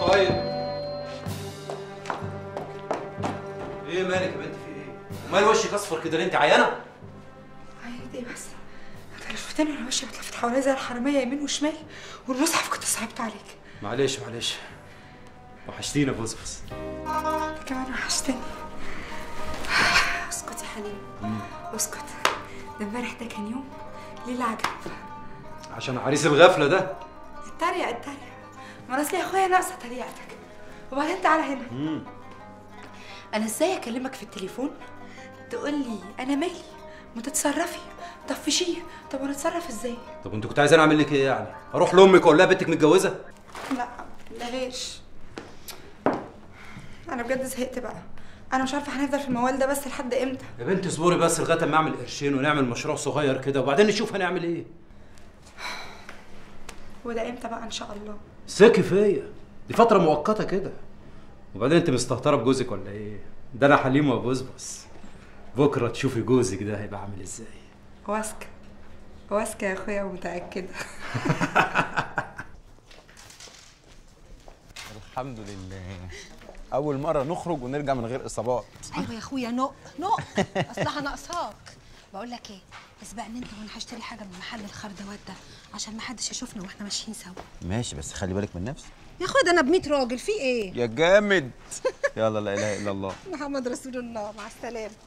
طيب ايه مالك يا بنت في ايه؟ ومال وشك اصفر كده ليه انت عيانه؟ عيني ايه بس انت لو شفتني وانا ماشيه بتلفت حواليا زي الحراميه يمين وشمال والمصحف كنت صعبت عليك معلش معلش وحشتينا بصبص انت كمان وحشتني اسكت يا حليم اسكت ده امبارح ده كان يوم ليلة عجب عشان عريس الغفله ده اتريق اتريق ما انا اصل يا اخويا ناقصه تريقتك وبعدين تعالى هنا انا ازاي اكلمك في التليفون تقول لي انا مالي ما تتصرفي طفشيه طب انا اتصرف ازاي طب انت كنت عايزاني اعمل لك ايه يعني؟ اروح لامك اقول لها بنتك متجوزه؟ لا بلاش انا بجد زهقت بقى انا مش عارفه هنفضل في الموال ده بس لحد امتى يا بنت اصبري بس لغايه اما اعمل قرشين ونعمل مشروع صغير كده وبعدين نشوف هنعمل ايه وده امتى بقى ان شاء الله ثقي فيا دي فتره مؤقته كده وبعدين انت مستهتره بجوزك ولا ايه؟ ده انا حليم وبصبص بكره تشوفي جوزك ده هيبقى عامل ازاي واثقه واثقه يا اخويا ومتاكده الحمد لله اول مره نخرج ونرجع من غير اصابات ايوه يا اخويا نق نق اصلها ناقصاك بقول لك ايه اسبقني انت وانا هشتري حاجه من محل الخردوات ده عشان ما حدش يشوفنا واحنا ماشيين سوا ماشي بس خلي بالك من نفسك يا اخويا ده انا ب 100 راجل في ايه يا جامد يلا لا اله الا الله محمد رسول الله مع السلامه